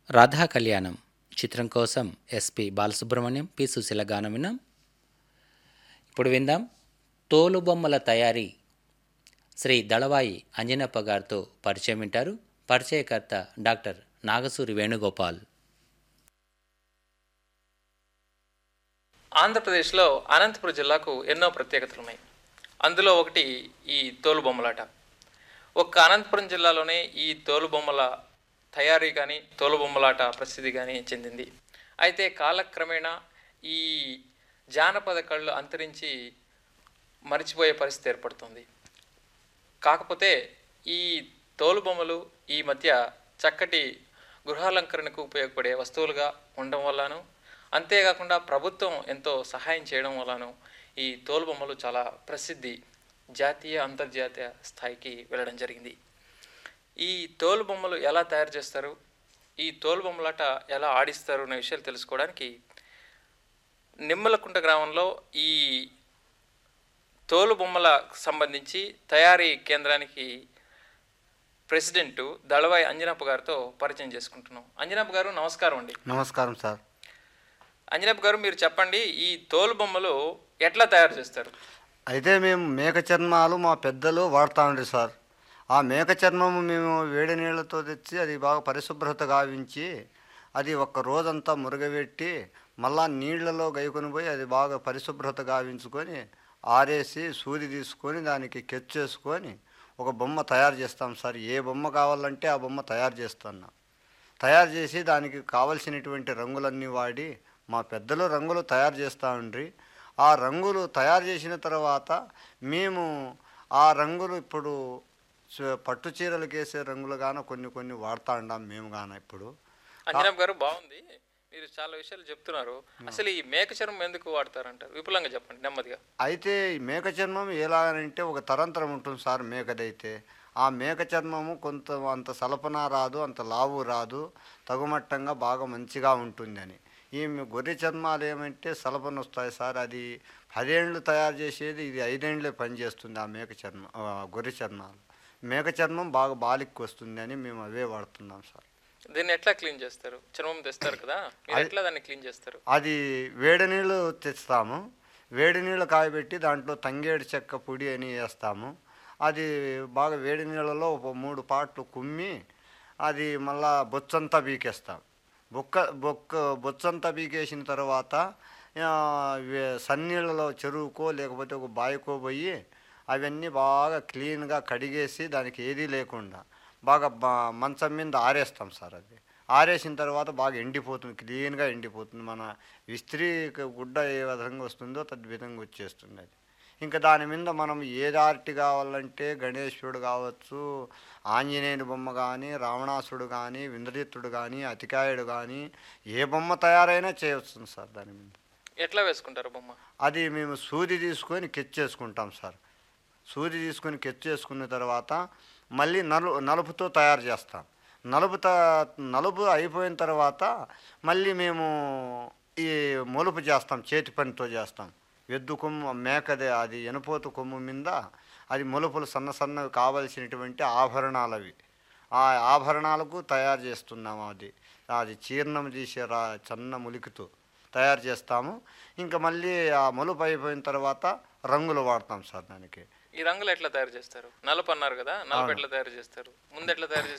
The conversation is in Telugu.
రాధా కళ్యాణం చిత్రం కోసం ఎస్పి బాలసుబ్రహ్మణ్యం పి సుశీల గానం విన్నాం ఇప్పుడు విందాం తోలుబొమ్మల తయారీ శ్రీ దళవాయి అంజనప్ప గారితో పరిచయం వింటారు పరిచయకర్త డాక్టర్ నాగసూరి వేణుగోపాల్ ఆంధ్రప్రదేశ్లో అనంతపురం జిల్లాకు ఎన్నో ప్రత్యేకతలు ఉన్నాయి అందులో ఒకటి ఈ తోలుబొమ్మలాట ఒక్క అనంతపురం జిల్లాలోనే ఈ తోలుబొమ్మల తయారీ కానీ తోలుబొమ్మలాట ప్రసిద్ధి కానీ చెందింది అయితే కాలక్రమేణా ఈ జానపద కళ్ళు అంతరించి మరిచిపోయే పరిస్థితి ఏర్పడుతుంది కాకపోతే ఈ తోలుబొమ్మలు ఈ మధ్య చక్కటి గృహాలంకరణకు ఉపయోగపడే వస్తువులుగా ఉండడం వల్లను అంతేకాకుండా ప్రభుత్వం ఎంతో సహాయం చేయడం వల్లను ఈ తోలుబొమ్మలు చాలా ప్రసిద్ధి జాతీయ అంతర్జాతీయ స్థాయికి వెళ్ళడం జరిగింది ఈ తోలుబొమ్మలు ఎలా తయారు చేస్తారు ఈ తోలుబొమ్మలాట ఎలా ఆడిస్తారు అనే విషయాలు తెలుసుకోవడానికి నిమ్మలకుంట గ్రామంలో ఈ తోలు బొమ్మలకు సంబంధించి తయారీ కేంద్రానికి ప్రెసిడెంట్ దళవాయి అంజనప్ప గారితో పరిచయం చేసుకుంటున్నాం అంజనప్ప గారు నమస్కారం అండి నమస్కారం సార్ అంజనప్ప గారు మీరు చెప్పండి ఈ తోలు బొమ్మలు ఎట్లా తయారు చేస్తారు అయితే మేము మేక చర్మాలు మా పెద్దలు వాడుతూ ఉండే సార్ ఆ మేక చర్మము మేము వేడి నీళ్ళతో తెచ్చి అది బాగా పరిశుభ్రత గావించి అది ఒక్క రోజంతా మురగబెట్టి మళ్ళా నీళ్లలో గైకొని పోయి అది బాగా పరిశుభ్రత గావించుకొని ఆరేసి సూది తీసుకొని దానికి కెచ్చేసుకొని ఒక బొమ్మ తయారు చేస్తాం సార్ ఏ బొమ్మ కావాలంటే ఆ బొమ్మ తయారు చేస్తున్నా తయారు చేసి దానికి కావలసినటువంటి రంగులన్నీ వాడి మా పెద్దలు రంగులు తయారు చేస్తూ ఉండ్రి ఆ రంగులు తయారు చేసిన తర్వాత మేము ఆ రంగులు ఇప్పుడు చ- పట్టు చీరలకు వేసే రంగులు గాన కొన్ని కొన్ని వాడుతూ ఉన్నాం మేము గాన ఇప్పుడు అంజనప్ప గారు బాగుంది మీరు చాలా విషయాలు చెప్తున్నారు అసలు ఈ మేక చర్మం ఎందుకు వాడతారంటారు విపులంగా చెప్పండి నెమ్మదిగా అయితే ఈ మేక చర్మం ఎలాగనంటే ఒక తరంతరం ఉంటుంది సార్ మేకదైతే ఆ మేక చర్మము కొంత అంత సలపన రాదు అంత లావు రాదు తగుమట్టంగా బాగా మంచిగా ఉంటుందని ఈ గొర్రె చర్మాలు ఏమంటే సలపన వస్తాయి సార్ అది పదేండ్లు తయారు చేసేది ఇది ఐదేండ్లే పనిచేస్తుంది ఆ మేక చర్మం ఆ గొర్రె చర్మాలు మేక చర్మం బాగా బాలికి వస్తుంది అని మేము అవే వాడుతున్నాం సార్ దీన్ని ఎట్లా క్లీన్ చేస్తారు చర్మం తెస్తారు కదా మీరు ఎట్లా దాన్ని క్లీన్ చేస్తారు అది వేడి నీళ్ళు తెస్తాము వేడి నీళ్ళు కాయబెట్టి దాంట్లో తంగేడు చెక్క పొడి అని వేస్తాము అది బాగా వేడి నీళ్ళలో ఒక మూడు పాట్లు కుమ్మి అది మళ్ళా బొచ్చంతా బీకేస్తాం బొక్క బొక్క బొచ్చంతా బీకేసిన తర్వాత ఆ, వే- సన్నీళ్ళలో చెరువుకో లేకపోతే ఒక బావికో పోయి అవన్నీ బాగా క్లీన్గా కడిగేసి దానికి ఏదీ లేకుండా బాగా బా- మంచం మీద ఆరేస్తాం సార్ అది ఆరేసిన తర్వాత బాగా ఎండిపోతుంది క్లీన్గా ఎండిపోతుంది మన విస్త్రీ గుడ్డ ఏ విధంగా వస్తుందో తద్విధంగా వచ్చేస్తుంది అది ఇంకా దాని మీద మనం ఏది ఆర్టి కావాలంటే గణేశుడు కావచ్చు ఆంజనేయుని బొమ్మ కానీ రావణాసుడు కానీ వింద్రజిత్తుడు కానీ అతికాయుడు కానీ ఏ బొమ్మ తయారైనా చేయవచ్చు సార్ దాని మీద ఎట్లా వేసుకుంటారు బొమ్మ అది మేము సూది తీసుకొని కెచ్చేసుకుంటాం సార్ సూది తీసుకొని కెచ్చేసుకున్న తర్వాత మళ్ళీ నలు నలుపుతో తయారు చేస్తాం నలుపు త నలుపు అయిపోయిన తర్వాత మళ్ళీ మేము ఈ మొలుపు చేస్తాం చేతి పనితో చేస్తాం ఎద్దు కొమ్ము మేకదే అది ఎనపోతు కొమ్ము మీద అది మొలుపులు సన్న సన్నవి కావలసినటువంటి ఆభరణాలు అవి ఆ ఆభరణాలకు తయారు చేస్తున్నాము అది అది చీర్ణం తీసే రా చన్న ములికితో తయారు చేస్తాము ఇంకా మళ్ళీ ఆ మలుపు అయిపోయిన తర్వాత రంగులు వాడతాం సార్ దానికి ఈ రంగులు ఎట్లా తయారు చేస్తారు నలుపు అన్నారు కదా నలుపు ఎట్లా తయారు చేస్తారు ముందు ఎట్లా తయారు